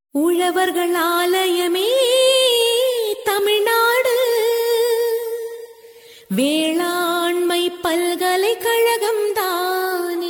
உழவர்கள் ஆலயமே தமிழ்நாடு வேளாண்மை பல்கலைக்கழகம் தானே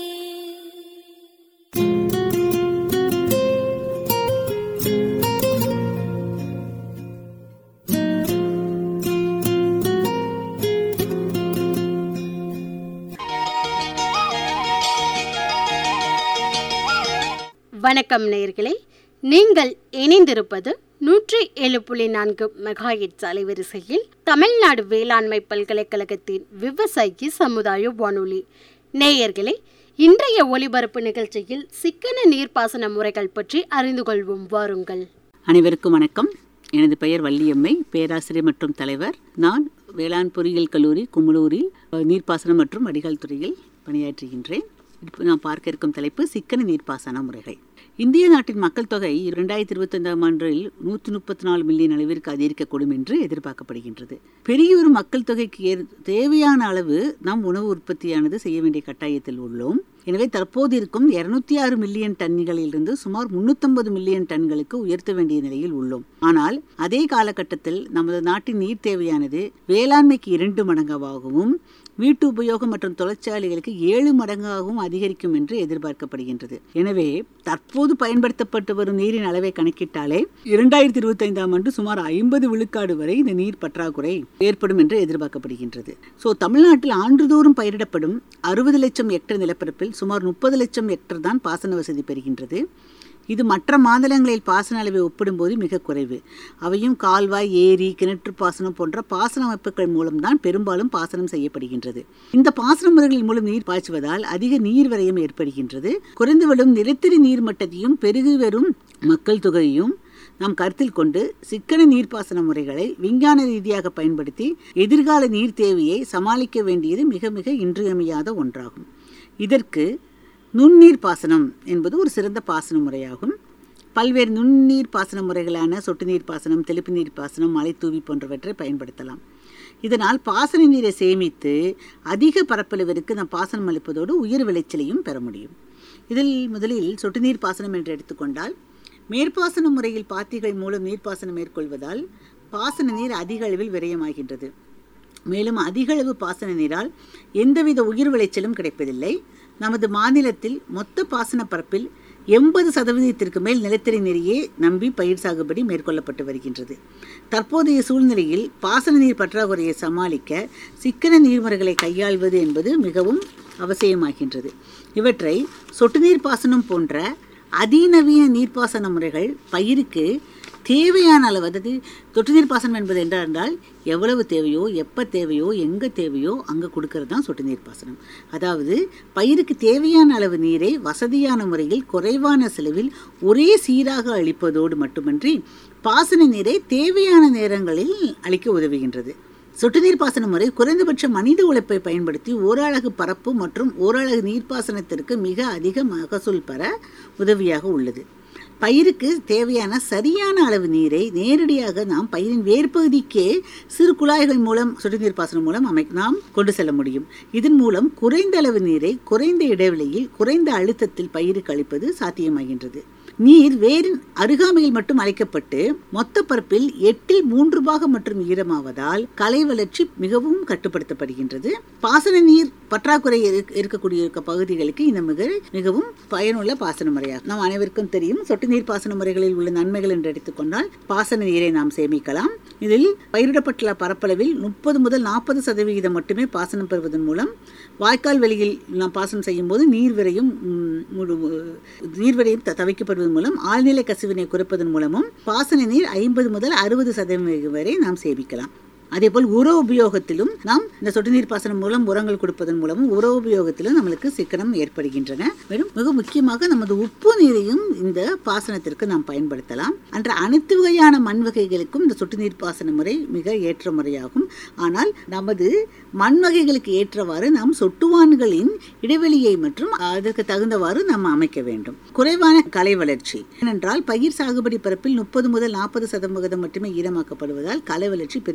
வணக்கம் நேயர்களே நீங்கள் இணைந்திருப்பது நூற்றி ஏழு புள்ளி நான்கு மெகாஹெட்ஸ் அலைவரிசையில் தமிழ்நாடு வேளாண்மை பல்கலைக்கழகத்தின் விவசாயி சமுதாய வானொலி நேயர்களே இன்றைய ஒலிபரப்பு நிகழ்ச்சியில் சிக்கன நீர்ப்பாசன முறைகள் பற்றி அறிந்து கொள்வோம் வாருங்கள் அனைவருக்கும் வணக்கம் எனது பெயர் வள்ளியம்மை பேராசிரியர் மற்றும் தலைவர் நான் வேளாண் பொறியியல் கல்லூரி குமுளூரில் அஹ், நீர்ப்பாசனம் மற்றும் வடிகால் துறையில் பணியாற்றுகின்றேன் இப்போ நான் பார்க்க இருக்கும் தலைப்பு சிக்கன நீர்ப்பாசன முறைகள் இந்திய நாட்டின் மக்கள் தொகை இரண்டாயிரத்தி இருபத்தைந்தாம் ஆண்டில் நூற்றி முப்பத்தி நாலு மில்லியன் அளவிற்கு அதிகரிக்கக்கூடும் என்று எதிர்பார்க்கப்படுகின்றது பெரிய ஒரு மக்கள் தொகைக்கு ஏற் தேவையான அளவு நாம் உணவு உற்பத்தியானது செய்ய வேண்டிய கட்டாயத்தில் உள்ளோம் எனவே தற்போது இருக்கும் இருநூத்தி ஆறு மில்லியன் டன்களிலிருந்து சுமார் முன்னூத்தம்பது மில்லியன் டன்களுக்கு உயர்த்த வேண்டிய நிலையில் உள்ளோம் ஆனால் அதே காலகட்டத்தில் நமது நாட்டின் நீர் தேவையானது வேளாண்மைக்கு இரண்டு மடங்காகவும் வீட்டு உபயோகம் மற்றும் தொழிற்சாலைகளுக்கு ஏழு மடங்காகவும் அதிகரிக்கும் என்று எதிர்பார்க்கப்படுகின்றது எனவே தற்போது பயன்படுத்தப்பட்டு வரும் நீரின் அளவை கணக்கிட்டாலே இரண்டாயிரத்தி இருபத்தி ஐந்தாம் ஆண்டு சுமார் ஐம்பது விழுக்காடு வரை இந்த நீர் பற்றாக்குறை ஏற்படும் என்று எதிர்பார்க்கப்படுகின்றது ஸோ தமிழ்நாட்டில் ஆண்டுதோறும் பயிரிடப்படும் அறுபது லட்சம் ஹெக்டர் நிலப்பரப்பில் சுமார் முப்பது லட்சம் ஹெக்டர் தான் பாசன வசதி பெறுகின்றது இது மற்ற மாநிலங்களில் பாசன அளவை ஒப்பிடும்போது மிக குறைவு அவையும் கால்வாய் ஏரி கிணற்று பாசனம் போன்ற பாசன அமைப்புகள் மூலம்தான் பெரும்பாலும் பாசனம் செய்யப்படுகின்றது இந்த பாசன முறைகளின் மூலம் நீர் பாய்ச்சுவதால் அதிக நீர் விரயம் ஏற்படுகின்றது குறைந்து விடும் நிலத்தடி நீர் மட்டத்தையும் பெருகி வரும் மக்கள் தொகையையும் நாம் கருத்தில் கொண்டு சிக்கன நீர்ப்பாசன முறைகளை விஞ்ஞான ரீதியாக பயன்படுத்தி எதிர்கால நீர் தேவையை சமாளிக்க வேண்டியது மிக மிக இன்றியமையாத ஒன்றாகும் இதற்கு நுண்ணீர் பாசனம் என்பது ஒரு சிறந்த பாசன முறையாகும் பல்வேறு நுண்ணீர் பாசன முறைகளான சொட்டு நீர் பாசனம் தெளிப்பு நீர் பாசனம் மலை தூவி போன்றவற்றை பயன்படுத்தலாம் இதனால் பாசன நீரை சேமித்து அதிக பரப்பளவிற்கு நாம் பாசனம் அளிப்பதோடு உயர் விளைச்சலையும் பெற முடியும் இதில் முதலில் சொட்டு நீர் பாசனம் என்று எடுத்துக்கொண்டால் மேற்பாசன முறையில் பாத்திகள் மூலம் நீர்ப்பாசனம் மேற்கொள்வதால் பாசன நீர் அதிக அளவில் விரயமாகின்றது மேலும் அதிக அளவு பாசன நீரால் எந்தவித உயிர் விளைச்சலும் கிடைப்பதில்லை நமது மாநிலத்தில் மொத்த பாசன பரப்பில் எண்பது சதவீதத்திற்கு மேல் நிலத்தடி நீரையே நம்பி பயிர் சாகுபடி மேற்கொள்ளப்பட்டு வருகின்றது தற்போதைய சூழ்நிலையில் பாசன நீர் பற்றாக்குறையை சமாளிக்க சிக்கன நீர்முறைகளை கையாள்வது என்பது மிகவும் அவசியமாகின்றது இவற்றை சொட்டு நீர் பாசனம் போன்ற அதிநவீன நீர்ப்பாசன முறைகள் பயிருக்கு தேவையான அளவு அதாவது தொட்டு நீர் பாசனம் என்பது என்றால் எவ்வளவு தேவையோ எப்போ தேவையோ எங்கே தேவையோ அங்கே கொடுக்கறது தான் சொட்டு நீர் பாசனம் அதாவது பயிருக்கு தேவையான அளவு நீரை வசதியான முறையில் குறைவான செலவில் ஒரே சீராக அளிப்பதோடு மட்டுமன்றி பாசன நீரை தேவையான நேரங்களில் அளிக்க உதவுகின்றது சொட்டு நீர் பாசன முறை குறைந்தபட்ச மனித உழைப்பை பயன்படுத்தி ஓரளவு பரப்பு மற்றும் ஓரளவு நீர்ப்பாசனத்திற்கு மிக அதிக மகசூல் பெற உதவியாக உள்ளது பயிருக்கு தேவையான சரியான அளவு நீரை நேரடியாக நாம் பயிரின் வேர்ப்பகுதிக்கே சிறு குழாய்கள் மூலம் சொட்டு நீர் பாசனம் மூலம் அமை நாம் கொண்டு செல்ல முடியும் இதன் மூலம் குறைந்த அளவு நீரை குறைந்த இடைவெளியில் குறைந்த அழுத்தத்தில் பயிருக்கு அளிப்பது சாத்தியமாகின்றது நீர் வேரின் அருகாமையில் மட்டும் அழைக்கப்பட்டு மொத்த பரப்பில் எட்டில் மூன்று பாகம் மற்றும் ஈரமாவதால் களை வளர்ச்சி மிகவும் கட்டுப்படுத்தப்படுகின்றது பாசன நீர் பற்றாக்குறை இருக்க- இருக்கக்கூடிய இருக்க பகுதிகளுக்கு இந்த மிக மிகவும் பயனுள்ள பாசன முறையாகும் நாம் அனைவருக்கும் தெரியும் சொட்டு நீர் பாசன முறைகளில் உள்ள நன்மைகள் என்று எடுத்துக்கொண்டால் பாசன நீரை நாம் சேமிக்கலாம் இதில் பயிரிடப்பட்டுள்ள பரப்பளவில் முப்பது முதல் நாற்பது சதவிகிதம் மட்டுமே பாசனம் பெறுவதன் மூலம் வாய்க்கால் வெளியில் நாம் பாசனம் செய்யும் போது நீர் விரையும் ம், முழு நீர் விரையும் த- தவிக்கப்படுவதன் மூலம் ஆழ்நிலை கசிவினை குறைப்பதன் மூலமும் பாசன நீர் ஐம்பது முதல் அறுபது சதவீதம் வரை நாம் சேமிக்கலாம் அதேபோல் உர உபயோகத்திலும் நாம் இந்த சொட்டு நீர் பாசனம் மூலம் உரங்கள் கொடுப்பதன் மூலமும் உர உபயோகத்திலும் நம்மளுக்கு சிக்கனம் ஏற்படுகின்றன மேலும் மிக முக்கியமாக நமது உப்பு நீரையும் இந்த பாசனத்திற்கு நாம் பயன்படுத்தலாம் அன்ற அனைத்து வகையான மண் வகைகளுக்கும் இந்த சொட்டு நீர் பாசன முறை மிக ஏற்ற முறையாகும் ஆனால் நமது மண் வகைகளுக்கு ஏற்றவாறு நாம் சொட்டுவான்களின் இடைவெளியை மற்றும் அதற்கு தகுந்தவாறு நாம் அமைக்க வேண்டும் குறைவான கலை வளர்ச்சி ஏனென்றால் பயிர் சாகுபடி பரப்பில் முப்பது முதல் நாற்பது சதவிகிதம் மட்டுமே ஈரமாக்கப்படுவதால் கலை வளர்ச்சி பெருமளவில்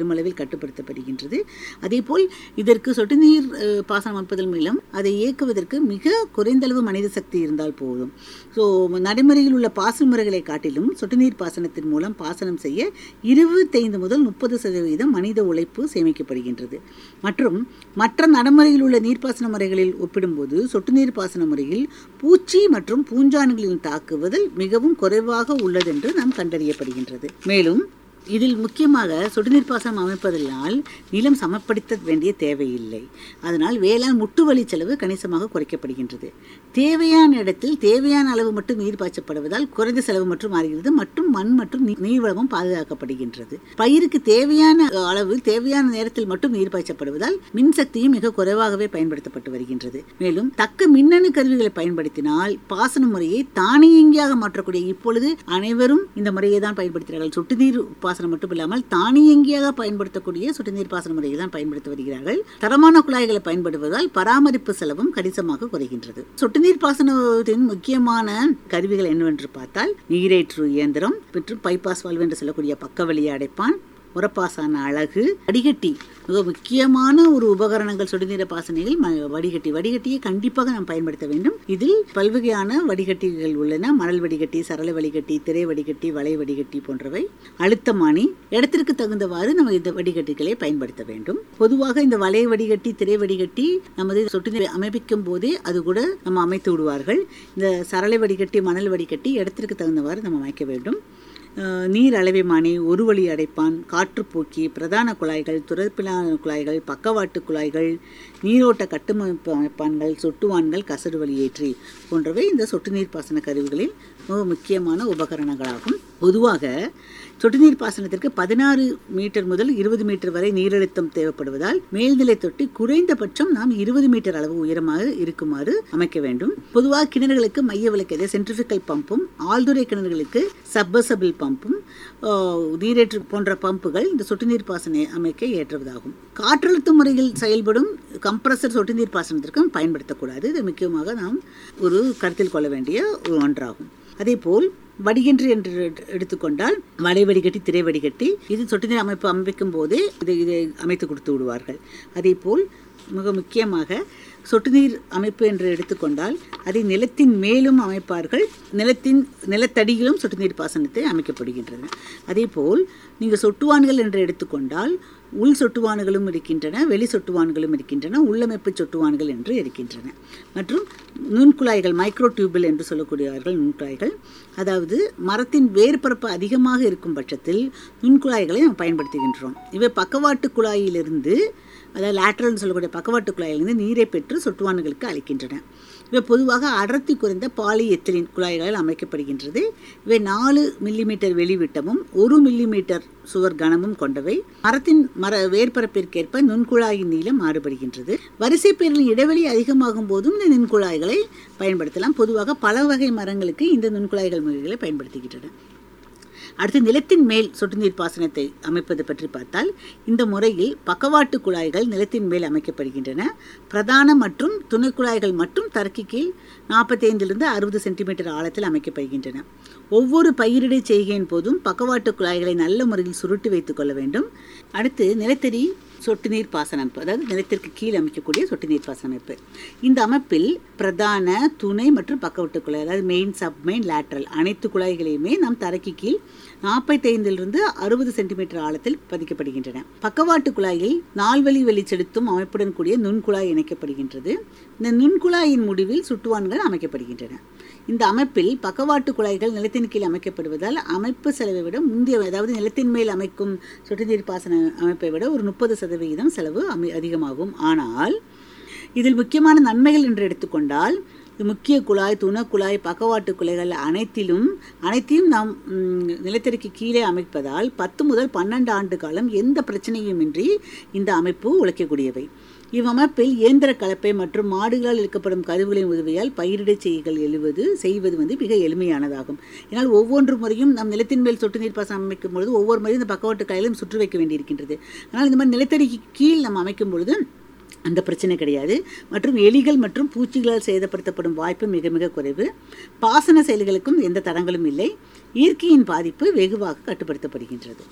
கட்டுப்படுத்தப்படுகின்றது அதேபோல் இதற்கு சொட்டு நீர் அஹ், பாசனம் அமைப்பதன் மூலம் அதை இயக்குவதற்கு மிக குறைந்த அளவு மனித சக்தி இருந்தால் போதும் ஸோ நடைமுறையில் உள்ள பாசன முறைகளை காட்டிலும் சொட்டு நீர் பாசனத்தின் மூலம் பாசனம் செய்ய இருபத்தைந்து முதல் முப்பது சதவீதம் மனித உழைப்பு சேமிக்கப்படுகின்றது மற்றும் மற்ற நடைமுறையில் உள்ள நீர்ப்பாசன முறைகளில் ஒப்பிடும்போது சொட்டு நீர் பாசன முறையில் பூச்சி மற்றும் பூஞ்சான்களின் தாக்குவதில் மிகவும் குறைவாக உள்ளதென்று நாம் கண்டறியப்படுகின்றது மேலும் இதில் முக்கியமாக சொட்டுநீர் பாசனம் அமைப்பதனால் நிலம் சமப்படுத்த வேண்டிய தேவையில்லை அதனால் வேளாண் முட்டுவழி செலவு கணிசமாக குறைக்கப்படுகின்றது தேவையான இடத்தில் தேவையான அளவு மட்டும் நீர் பாய்ச்சப்படுவதால் குறைந்த செலவு மற்றும் மாறுகிறது மற்றும் மண் மற்றும் நீ- நீர் வளமும் பாதுகாக்கப்படுகின்றது பயிருக்கு தேவையான அஹ், அளவு தேவையான நேரத்தில் மட்டும் நீர் பாய்ச்சப்படுவதால் மின்சக்தியும் மிக குறைவாகவே பயன்படுத்தப்பட்டு வருகின்றது மேலும் தக்க மின்னணு கருவிகளை பயன்படுத்தினால் பாசன முறையை தானியங்கியாக மாற்றக்கூடிய இப்பொழுது அனைவரும் இந்த முறையை தான் பயன்படுத்துகிறார்கள் சொட்டு நீர் பாசனம் மட்டும் இல்லாமல் தானியங்கியாக பயன்படுத்தக்கூடிய சொட்டு நீர் பாசன முறையை தான் பயன்படுத்தி வருகிறார்கள் தரமான குழாய்களை பயன்படுத்துவதால் பராமரிப்பு செலவும் கணிசமாக குறைகின்றது சொட்டு நீர் பாசனத்தின் முக்கியமான கருவிகள் என்னவென்று பார்த்தால் நீரேற்று இயந்திரம் மற்றும் பைபாஸ் வால்வு என்று சொல்லக்கூடிய பக்கவழி அடைப்பான் உரப்பாசான அழகு வடிகட்டி மிக முக்கியமான ஒரு உபகரணங்கள் சுடுநீர பாசனையில் ம- வடிகட்டி வடிகட்டியை கண்டிப்பாக நாம் பயன்படுத்த வேண்டும் இதில் பல்வகையான வடிகட்டிகள் உள்ளன மணல் வடிகட்டி சரள வடிகட்டி திரை வடிகட்டி வலை வடிகட்டி போன்றவை அழுத்தமானி இடத்திற்கு தகுந்தவாறு நம்ம இந்த வடிகட்டிகளை பயன்படுத்த வேண்டும் பொதுவாக இந்த வலை வடிகட்டி திரை வடிகட்டி நமது சொட்டு நீர் அமைப்பிக்கும் போதே அது கூட நம்ம அமைத்து விடுவார்கள் இந்த சரளை வடிகட்டி மணல் வடிகட்டி இடத்திற்கு தகுந்தவாறு நம்ம அமைக்க வேண்டும் அஹ் நீர் அளவைமானி ஒரு வழி அடைப்பான் காற்றுப்போக்கி பிரதான குழாய்கள் துரப்பிலான குழாய்கள் பக்கவாட்டு குழாய்கள் நீரோட்ட கட்டுமைப்பு அமைப்பான்கள் சொட்டுவான்கள் கசடு வழியேற்றி போன்றவை இந்த சொட்டு நீர் பாசன கருவிகளில் மிக முக்கியமான உபகரணங்களாகும் பொதுவாக சொட்டு நீர் பாசனத்திற்கு பதினாறு மீட்டர் முதல் இருபது மீட்டர் வரை நீரழுத்தம் தேவைப்படுவதால் மேல்நிலை தொட்டி குறைந்தபட்சம் நாம் இருபது மீட்டர் அளவு உயரமாக இருக்குமாறு அமைக்க வேண்டும் பொதுவாக கிணறுகளுக்கு மைய விளக்கதை சென்ட்ரிஃபிகல் பம்பும் ஆழ்துறை கிணறுகளுக்கு சப்பசபிள் பம்பும் ஆஹ், நீரேற்று போன்ற பம்புகள் இந்த சொட்டு நீர் பாசனை அமைக்க ஏற்றதாகும் காற்றழுத்த முறையில் செயல்படும் கம்ப்ரஸர் சொட்டு நீர் பாசனத்திற்கும் பயன்படுத்தக்கூடாது இது முக்கியமாக நாம் ஒரு கருத்தில் கொள்ள வேண்டிய ஒரு ஒன்றாகும் அதேபோல் வடிகன்று என்று எடு- எடுத்துக்கொண்டால் வலை வடிகட்டி திரை வடிகட்டி இது சொட்டு நீர் அமைப்பு அமைக்கும் போதே இதை இதை அமைத்து கொடுத்து விடுவார்கள் அதேபோல் மிக முக்கியமாக சொட்டு நீர் அமைப்பு என்று எடுத்துக்கொண்டால் அதை நிலத்தின் மேலும் அமைப்பார்கள் நிலத்தின் நிலத்தடியிலும் சொட்டு நீர் பாசனத்தை அமைக்கப்படுகின்றன அதேபோல் நீங்கள் சொட்டுவான்கள் என்று எடுத்துக்கொண்டால் உள் சொட்டுவான்களும் இருக்கின்றன வெளி சொட்டுவான்களும் இருக்கின்றன உள்ளமைப்பு சொட்டுவான்கள் என்று இருக்கின்றன மற்றும் நுண்குழாய்கள் மைக்ரோ டியூபில் என்று சொல்லக்கூடியவர்கள் நுண்குழாய்கள் அதாவது மரத்தின் வேர்பரப்பு அதிகமாக இருக்கும் பட்சத்தில் நுண்குழாய்களை நாம் பயன்படுத்துகின்றோம் இவை பக்கவாட்டு குழாயிலிருந்து அதாவது லேட்ரல்னு சொல்லக்கூடிய பக்கவாட்டு குழாயிலிருந்து நீரை பெற்று சொட்டுவான்களுக்கு அளிக்கின்றன இவை பொதுவாக அடர்த்தி குறைந்த பாலி எத்திலின் குழாய்களால் அமைக்கப்படுகின்றது இவை நாலு மில்லிமீட்டர் வெளிவிட்டமும் ஒரு மில்லிமீட்டர் சுவர் கனமும் கொண்டவை மரத்தின் மர வேர்பரப்பிற்கேற்ப நுண்குழாயின் நீளம் மாறுபடுகின்றது வரிசை பேரில் இடைவெளி அதிகமாகும் போதும் இந்த நுண்குழாய்களை பயன்படுத்தலாம் பொதுவாக பல வகை மரங்களுக்கு இந்த நுண்குழாய்கள் முறைகளை பயன்படுத்துகின்றன அடுத்து நிலத்தின் மேல் சொட்டு நீர் பாசனத்தை அமைப்பது பற்றி பார்த்தால் இந்த முறையில் பக்கவாட்டு குழாய்கள் நிலத்தின் மேல் அமைக்கப்படுகின்றன பிரதான மற்றும் துணை குழாய்கள் மட்டும் தரைக்கு கீழ் நாற்பத்தைந்திலிருந்து அறுபது சென்டிமீட்டர் ஆழத்தில் அமைக்கப்படுகின்றன ஒவ்வொரு பயிரிடை செய்கையின் போதும் பக்கவாட்டு குழாய்களை நல்ல முறையில் சுருட்டி வைத்துக் கொள்ள வேண்டும் அடுத்து நிலத்தடி சொட்டு நீர் பாசன அமைப்பு அதாவது நிலத்திற்கு கீழ் அமைக்கக்கூடிய சொட்டு நீர் பாசன அமைப்பு இந்த அமைப்பில் பிரதான துணை மற்றும் பக்கவாட்டு குழாய் அதாவது மெயின் சப் மெயின் லேட்ரல் அனைத்து குழாய்களையுமே நாம் தரைக்கு கீழ் நாற்பத்தைந்திலிருந்து அறுபது சென்டிமீட்டர் ஆழத்தில் பதிக்கப்படுகின்றன பக்கவாட்டு குழாயில் நால்வழி வெளி செலுத்தும் அமைப்புடன் கூடிய நுண்குழாய் இணைக்கப்படுகின்றது இந்த நுண்குழாயின் முடிவில் சுட்டுவான்கள் அமைக்கப்படுகின்றன இந்த அமைப்பில் பக்கவாட்டு குழாய்கள் நிலத்தின் கீழ் அமைக்கப்படுவதால் அமைப்பு செலவை விட முந்தைய அதாவது நிலத்தின் மேல் அமைக்கும் சொட்டு நீர் பாசன அமைப்பை விட ஒரு முப்பது சதவிகிதம் செலவு அமை அதிகமாகும் ஆனால் இதில் முக்கியமான நன்மைகள் என்று எடுத்துக்கொண்டால் இது முக்கிய குழாய் துணக்குழாய் பக்கவாட்டு குழாய்கள் அனைத்திலும் அனைத்தையும் நாம் ம், நிலத்தடிக்கு கீழே அமைப்பதால் பத்து முதல் பன்னெண்டு ஆண்டு காலம் எந்த பிரச்சனையுமின்றி இந்த அமைப்பு உழைக்கக்கூடியவை இவ்வமைப்பில் இயந்திர கலப்பை மற்றும் மாடுகளால் இழுக்கப்படும் கருவிகளின் உதவியால் பயிரிடை செய்கள் எழுவது செய்வது வந்து மிக எளிமையானதாகும் ஏன்னால் ஒவ்வொன்று முறையும் நம் நிலத்தின் மேல் சொட்டு நீர் பாசனம் அமைக்கும் பொழுது ஒவ்வொரு முறையும் இந்த பக்கவாட்டு காயிலும் சுற்றி வைக்க வேண்டியிருக்கின்றது ஆனால் இந்த மாதிரி நிலத்தடிக்கு கீழ் நம்ம அமைக்கும் பொழுது அந்த பிரச்சனை கிடையாது மற்றும் எலிகள் மற்றும் பூச்சிகளால் சேதப்படுத்தப்படும் வாய்ப்பு மிக மிக குறைவு பாசன செயல்களுக்கும் எந்த தடங்களும் இல்லை இயற்கையின் பாதிப்பு வெகுவாக கட்டுப்படுத்தப்படுகின்றது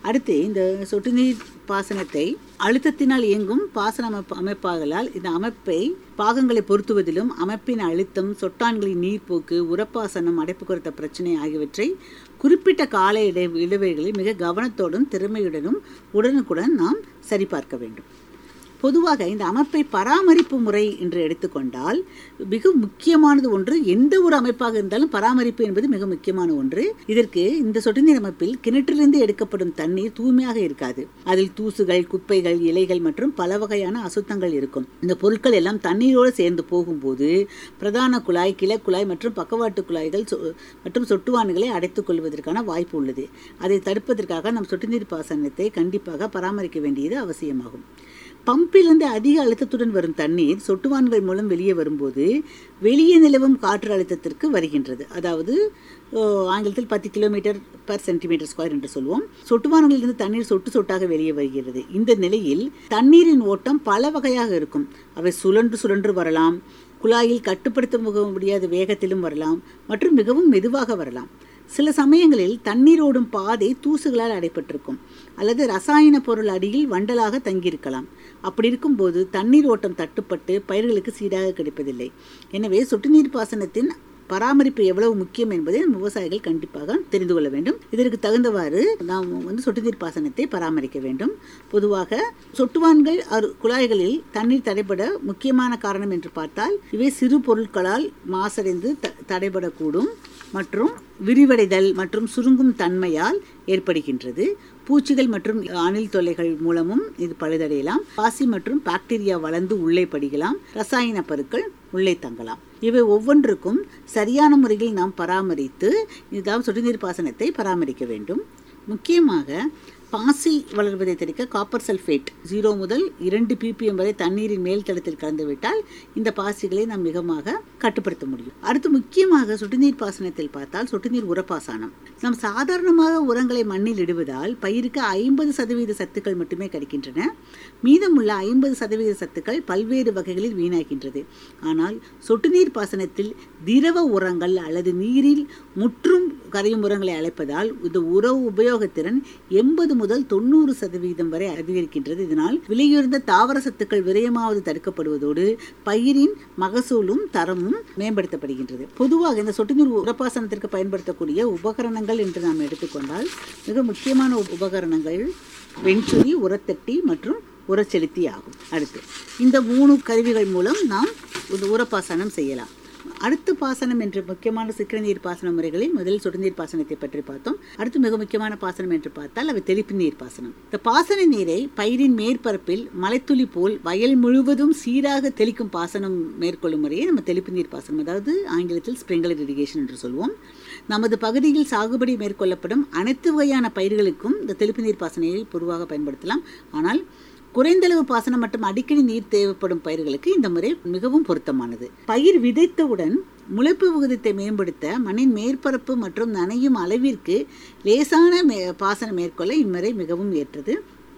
அடுத்து இந்த சொட்டு நீர் பாசனத்தை அழுத்தத்தினால் இயங்கும் பாசன அமைப்பு அமைப்பாகலால் இந்த அமைப்பை பாகங்களை பொருத்துவதிலும் அமைப்பின் அழுத்தம் சொட்டான்களின் நீர்ப்போக்கு உரப்பாசனம் அடைப்பு குறித்த பிரச்சனை ஆகியவற்றை குறிப்பிட்ட கால இடை இடைவெளிகளில் மிக கவனத்தோடும் திறமையுடனும் உடனுக்குடன் நாம் சரிபார்க்க வேண்டும் பொதுவாக இந்த அமைப்பை பராமரிப்பு முறை என்று எடுத்துக்கொண்டால் மிக முக்கியமானது ஒன்று எந்த ஒரு அமைப்பாக இருந்தாலும் பராமரிப்பு என்பது மிக முக்கியமான ஒன்று இதற்கு இந்த சொட்டு நீர் அமைப்பில் கிணற்றிலிருந்து எடுக்கப்படும் தண்ணீர் தூய்மையாக இருக்காது அதில் தூசுகள் குப்பைகள் இலைகள் மற்றும் பல வகையான அசுத்தங்கள் இருக்கும் இந்த பொருட்கள் எல்லாம் தண்ணீரோடு சேர்ந்து போகும்போது பிரதான குழாய் கிளக்குழாய் மற்றும் பக்கவாட்டு குழாய்கள் சொ- மற்றும் சொட்டுவான்களை அடைத்துக் கொள்வதற்கான வாய்ப்பு உள்ளது அதை தடுப்பதற்காக நம் சொட்டு நீர் பாசனத்தை கண்டிப்பாக பராமரிக்க வேண்டியது அவசியமாகும் பம்பிலிருந்து அதிக அழுத்தத்துடன் வரும் தண்ணீர் சொட்டுவான்கள் மூலம் வெளியே வரும்போது வெளியே நிலவும் காற்று அழுத்தத்திற்கு வருகின்றது அதாவது ஓ, ஆங்கிலத்தில் பத்து கிலோமீட்டர் பர் சென்டிமீட்டர் ஸ்கொயர் என்று சொல்வோம் சொட்டுவான்களிலிருந்து தண்ணீர் சொட்டு சொட்டாக வெளியே வருகிறது இந்த நிலையில் தண்ணீரின் ஓட்டம் பல வகையாக இருக்கும் அவை சுழன்று சுழன்று வரலாம் குழாயில் கட்டுப்படுத்த முக- முடியாத வேகத்திலும் வரலாம் மற்றும் மிகவும் மெதுவாக வரலாம் சில சமயங்களில் தண்ணீர் ஓடும் பாதை தூசுகளால் அடைப்பட்டிருக்கும் அல்லது ரசாயன பொருள் அடியில் வண்டலாக தங்கியிருக்கலாம் அப்படி இருக்கும்போது தண்ணீர் ஓட்டம் தட்டுப்பட்டு பயிர்களுக்கு சீராக கிடைப்பதில்லை எனவே சொட்டு நீர் பாசனத்தின் பராமரிப்பு எவ்வளவு முக்கியம் என்பதை நம் விவசாயிகள் கண்டிப்பாக தெரிந்து கொள்ள வேண்டும் இதற்கு தகுந்தவாறு நாம் வந்து சொட்டு நீர் பாசனத்தை பராமரிக்க வேண்டும் பொதுவாக சொட்டுவான்கள் அரு- குழாய்களில் தண்ணீர் தடைபட முக்கியமான காரணம் என்று பார்த்தால் இவை சிறு பொருட்களால் மாசடைந்து த- தடைபடக்கூடும் மற்றும் விரிவடைதல் மற்றும் சுருங்கும் தன்மையால் ஏற்படுகின்றது பூச்சிகள் மற்றும் அணில் தொல்லைகள் மூலமும் இது பழுதடையலாம் பாசி மற்றும் பாக்டீரியா வளர்ந்து உள்ளே படிக்கலாம் ரசாயன பருக்கள் உள்ளே தங்கலாம் இவை ஒவ்வொன்றுக்கும் சரியான முறையில் நாம் பராமரித்து இதாவது சொட்டுநீர் பாசனத்தை பராமரிக்க வேண்டும் முக்கியமாக பாசி வளர்வதை தடுக்க காப்பர் சல்ஃபேட் ஜீரோ முதல் இரண்டு பிபிஎம் வரை தண்ணீரின் மேல் தளத்தில் கலந்துவிட்டால் இந்த பாசிகளை நாம் மிகமாக கட்டுப்படுத்த முடியும் அடுத்து முக்கியமாக சொட்டுநீர் பாசனத்தில் பார்த்தால் சொட்டுநீர் உரப்பாசனம் நாம் சாதாரணமாக உரங்களை மண்ணில் இடுவதால் பயிருக்கு ஐம்பது சதவீத சத்துக்கள் மட்டுமே கிடைக்கின்றன மீதமுள்ள ஐம்பது சதவீத சத்துக்கள் பல்வேறு வகைகளில் வீணாகின்றது ஆனால் சொட்டுநீர் பாசனத்தில் திரவ உரங்கள் அல்லது நீரில் முற்றும் கரையும் உரங்களை அழைப்பதால் இந்த உர உபயோகத்திறன் எண்பது முதல் தொண்ணூறு சதவீதம் வரை அதிகரிக்கின்றது இதனால் விலையுயர்ந்த தாவர சத்துக்கள் விரயமாவது தடுக்கப்படுவதோடு பயிரின் மகசூலும் தரமும் மேம்படுத்தப்படுகின்றது பொதுவாக இந்த சொட்டுநீர் உரப்பாசனத்திற்கு பயன்படுத்தக்கூடிய உபகரணங்கள் என்று நாம் எடுத்துக்கொண்டால் மிக முக்கியமான உப- உபகரணங்கள் வெண்சுரி உரத்தட்டி மற்றும் உரச்செலுத்தி ஆகும் அடுத்து இந்த மூணு கருவிகள் மூலம் நாம் இந்த உரப்பாசனம் செய்யலாம் அடுத்து பாசனம் என்ற முக்கியமான சிக்கன நீர் பாசன முறைகளில் முதலில் சொட்டுநீர் பாசனத்தை பற்றி பார்த்தோம் அடுத்து மிக முக்கியமான பாசனம் என்று பார்த்தால் அவை தெளிப்பு நீர் பாசனம் இந்த பாசன நீரை பயிரின் மேற்பரப்பில் மலைத்துளி போல் வயல் முழுவதும் சீராக தெளிக்கும் பாசனம் மேற்கொள்ளும் முறையை நம்ம தெளிப்பு நீர் பாசனம் அதாவது ஆங்கிலத்தில் ஸ்ப்ரிங்க்லர் இரிகேஷன் என்று சொல்வோம் நமது பகுதியில் சாகுபடி மேற்கொள்ளப்படும் அனைத்து வகையான பயிர்களுக்கும் இந்த தெளிப்பு நீர் பாசனையை பொதுவாக பயன்படுத்தலாம் ஆனால் குறைந்தளவு பாசனம் மற்றும் அடிக்கடி நீர் தேவைப்படும் பயிர்களுக்கு இந்த முறை மிகவும் பொருத்தமானது பயிர் விதைத்தவுடன் முளைப்பு விகிதத்தை மேம்படுத்த மண்ணின் மேற்பரப்பு மற்றும் நனையும் அளவிற்கு லேசான மே பாசனம் மேற்கொள்ள இம்முறை மிகவும் ஏற்றது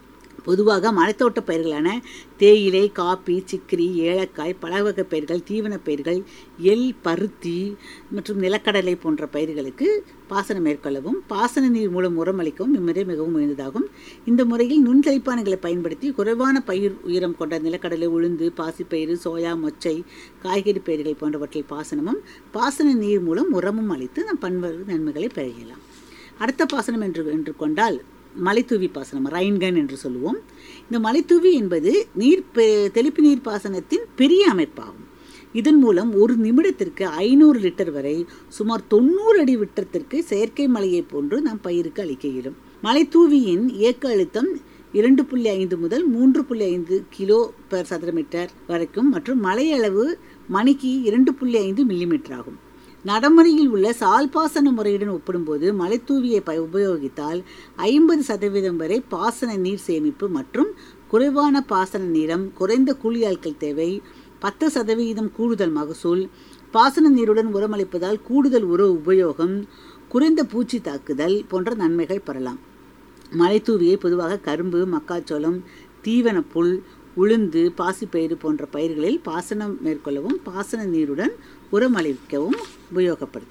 பொதுவாக மலைத்தோட்ட பயிர்களான தேயிலை காப்பி சிக்கிரி ஏலக்காய் பலவகை பயிர்கள் தீவனப் பயிர்கள் எள் பருத்தி மற்றும் நிலக்கடலை போன்ற பயிர்களுக்கு பாசனம் மேற்கொள்ளவும் பாசன நீர் மூலம் உரமளிக்கவும் இம்முறை மிகவும் உயர்ந்ததாகும் இந்த முறையில் நுண்தளிப்பான்களை பயன்படுத்தி குறைவான பயிர் உயரம் கொண்ட நிலக்கடலை உளுந்து பாசிப்பயிறு சோயா மொச்சை காய்கறி பயிர்கள் போன்றவற்றில் பாசனமும் பாசன நீர் மூலம் உரமும் அளித்து நம் பன்வரு நன்மைகளை பெறலாம் அடுத்த பாசனம் என்று என்று கொண்டால் மலைத்தூவி பாசனம் ரைன்கன் என்று சொல்லுவோம் இந்த மலைத்தூவி என்பது நீர் பெ- தெளிப்பு நீர் பாசனத்தின் பெரிய அமைப்பாகும் இதன் மூலம் ஒரு நிமிடத்திற்கு ஐநூறு லிட்டர் வரை சுமார் தொண்ணூறு அடி விட்டத்திற்கு செயற்கை மழையை போன்று நாம் பயிருக்கு அளிக்க இயலும் மலைத்தூவியின் இயக்க அழுத்தம் இரண்டு புள்ளி ஐந்து முதல் மூன்று புள்ளி ஐந்து கிலோ பெர் சதுர மீட்டர் வரைக்கும் மற்றும் மழையளவு மணிக்கு இரண்டு புள்ளி ஐந்து மில்லிமீட்டர் ஆகும் நடைமுறையில் உள்ள சால்பாசன முறையுடன் ஒப்பிடும்போது மலைத்தூவியை ப உபயோகித்தால் ஐம்பது சதவீதம் வரை பாசன நீர் சேமிப்பு மற்றும் குறைவான பாசன நீரம் குறைந்த கூலி ஆட்கள் தேவை பத்து சதவீதம் கூடுதல் மகசூல் பாசன நீருடன் உரமளிப்பதால் கூடுதல் உர உபயோகம் குறைந்த பூச்சி தாக்குதல் போன்ற நன்மைகள் பெறலாம் மலைத்தூவியை பொதுவாக கரும்பு மக்காச்சோளம் தீவன புல் உளுந்து பாசிப்பயிறு போன்ற பயிர்களில் பாசனம் மேற்கொள்ளவும் பாசன நீருடன் உரமளிக்கவும் உபயோகப்படுத்தலாம்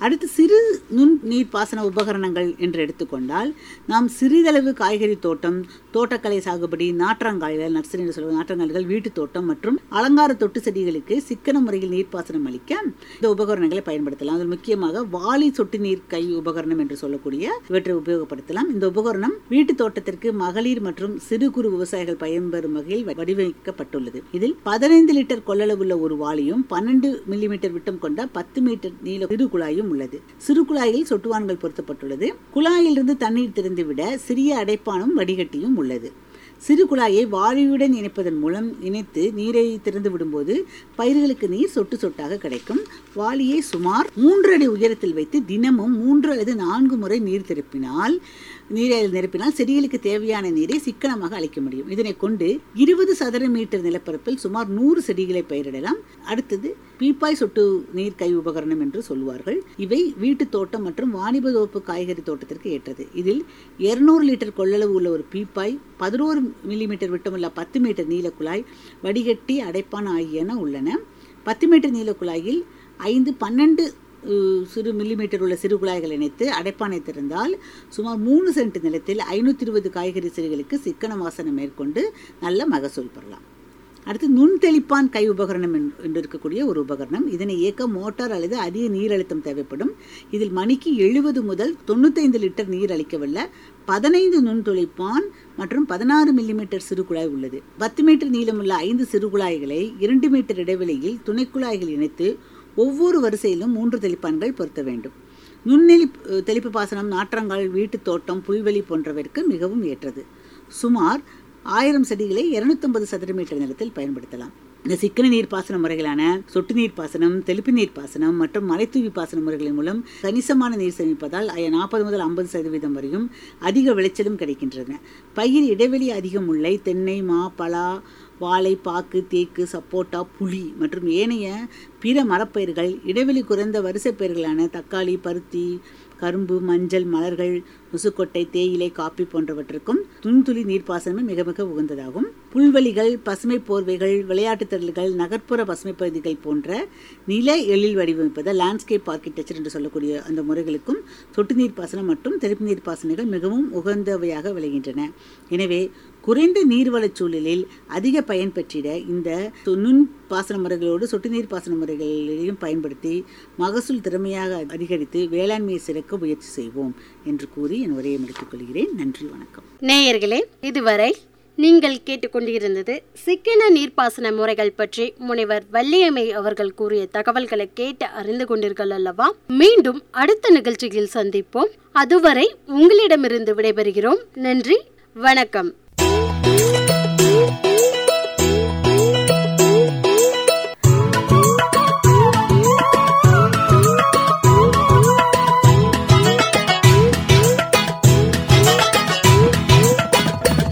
அடுத்து சிறு நுண் நீர்ப்பாசன உபகரணங்கள் என்று எடுத்துக்கொண்டால் நாம் சிறிதளவு காய்கறி தோட்டம் தோட்டக்கலை சாகுபடி நாற்றங்காய்கள் நர்சரி என்று சொல்வது நாற்றங்காய்கள் வீட்டு தோட்டம் மற்றும் அலங்கார தொட்டு செடிகளுக்கு சிக்கன முறையில் நீர்ப்பாசனம் அளிக்க இந்த உபகரணங்களை பயன்படுத்தலாம் அதில் முக்கியமாக வாளி சொட்டு நீர் கை உபகரணம் என்று சொல்லக்கூடிய இவற்றை உபயோகப்படுத்தலாம் இந்த உபகரணம் வீட்டு தோட்டத்திற்கு மகளிர் மற்றும் சிறு குறு விவசாயிகள் பயன்பெறும் வகையில் வடிவமைக்கப்பட்டுள்ளது இதில் பதினைந்து லிட்டர் கொள்ளளவுள்ள ஒரு வாளியும் பன்னெண்டு மில்லிமீட்டர் விட்டம் கொண்ட பத்து மீட்டர் நீள சிறு குழாயும் உள்ளது சிறு குழாயில் சொட்டுவான்கள் பொருத்தப்பட்டுள்ளது குழாயிலிருந்து தண்ணீர் திறந்துவிட சிறிய அடைப்பானும் வடிகட்டியும் உள்ளது சிறு குழாயை வாளியுடன் இணைப்பதன் மூலம் இணைத்து நீரை திறந்து விடும்போது பயிர்களுக்கு நீர் சொட்டு சொட்டாக கிடைக்கும் வாளியை சுமார் மூன்று அடி உயரத்தில் வைத்து தினமும் மூன்று அல்லது நான்கு முறை நீர் திருப்பினால் நீரை நிரப்பினால் செடிகளுக்கு தேவையான நீரை சிக்கனமாக அளிக்க முடியும் இதனை கொண்டு இருபது சதுர மீட்டர் நிலப்பரப்பில் சுமார் நூறு செடிகளை பயிரிடலாம் அடுத்தது பீப்பாய் சொட்டு நீர் கை உபகரணம் என்று சொல்வார்கள் இவை வீட்டு தோட்டம் மற்றும் வாணிப தோப்பு காய்கறி தோட்டத்திற்கு ஏற்றது இதில் இருநூறு லிட்டர் கொள்ளளவு உள்ள ஒரு பீப்பாய் பதினோரு மில்லிமீட்டர் விட்டமுள்ள பத்து மீட்டர் நீள குழாய் வடிகட்டி அடைப்பான் ஆகியன உள்ளன பத்து மீட்டர் நீள குழாயில் ஐந்து பன்னெண்டு அஹ், சிறு மில்லிமீட்டர் உள்ள சிறு குழாய்கள் இணைத்து அடைப்பானை திறந்தால் சுமார் மூணு சென்ட் நிலத்தில் ஐநூற்றி இருபது காய்கறி செடிகளுக்கு சிக்கன வாசனை மேற்கொண்டு நல்ல மகசூல் பெறலாம் அடுத்து நுண்தெளிப்பான் கை உபகரணம் என்று என்று இருக்கக்கூடிய ஒரு உபகரணம் இதனை இயக்க மோட்டார் அல்லது அதிக நீர் அழுத்தம் தேவைப்படும் இதில் மணிக்கு எழுபது முதல் தொண்ணூத்தைந்து லிட்டர் நீர் அளிக்கவல்ல பதினைந்து நுண்துளைப்பான் மற்றும் பதினாறு மில்லிமீட்டர் சிறு குழாய் உள்ளது பத்து மீட்டர் நீளமுள்ள ஐந்து சிறு குழாய்களை இரண்டு மீட்டர் இடைவெளியில் துணை குழாய்கள் இணைத்து ஒவ்வொரு வரிசையிலும் மூன்று தெளிப்பான்கள் பொருத்த வேண்டும் நுண்ணெளி தெளிப்பு பாசனம் நாற்றங்கால் வீட்டுத் தோட்டம் புல்வெளி போன்றவற்கு மிகவும் ஏற்றது சுமார் ஆயிரம் செடிகளை 250 சதுர மீட்டர் நிலத்தில் பயன்படுத்தலாம் இந்த சிக்கன நீர் பாசன முறைகளான சொட்டு நீர் பாசனம் தெளிப்பு நீர் பாசனம் மற்றும் மலைத்தூவி பாசன முறைகளின் மூலம் கணிசமான நீர் சேமிப்பதால் நாற்பது முதல் ஐம்பது சதவீதம் வரையும் அதிக விளைச்சலும் கிடைக்கின்றன பயிர் இடைவெளி அதிகம் முல்லை தென்னை மா பலா வாழை பாக்கு தேக்கு சப்போட்டா புளி மற்றும் ஏனைய பிற மரப்பயிர்கள் இடைவெளி குறைந்த வரிசை பயிர்களான தக்காளி பருத்தி கரும்பு மஞ்சள் மலர்கள் முசுக்கொட்டை தேயிலை காப்பி போன்றவற்றுக்கும் துண்துளி நீர்ப்பாசனமே மிக மிக உகந்ததாகும் புல்வெளிகள் பசுமை போர்வைகள் விளையாட்டுத் திடல்கள் நகர்ப்புற பசுமை பகுதிகள் போன்ற நில எழில் வடிவமைப்பதை லேண்ட்ஸ்கேப் ஆர்கிடெக்சர் என்று சொல்லக்கூடிய அந்த முறைகளுக்கும் சொட்டு நீர் பாசனம் மற்றும் தெளிப்பு நீர் பாசனங்கள் மிகவும் உகந்தவையாக விளைகின்றன எனவே குறைந்த நீர்வளச் சூழலில் அதிக பயன் பெற்றிட இந்த நுண் பாசன முறைகளோடு சொட்டு நீர் பாசன முறைகளையும் பயன்படுத்தி மகசூல் திறமையாக அதிகரித்து வேளாண்மையை சிறக்க முயற்சி செய்வோம் என்று கூறி என் உரையை முடித்துக் கொள்கிறேன் நன்றி வணக்கம் நேயர்களே இதுவரை நீங்கள் கேட்டுக்கொண்டிருந்தது சிக்கன நீர்ப்பாசன முறைகள் பற்றி முனைவர் வள்ளியம்மை அவர்கள் கூறிய தகவல்களை கேட்டு அறிந்து கொண்டீர்கள் அல்லவா மீண்டும் அடுத்த நிகழ்ச்சியில் சந்திப்போம் அதுவரை உங்களிடமிருந்து விடைபெறுகிறோம் நன்றி வணக்கம்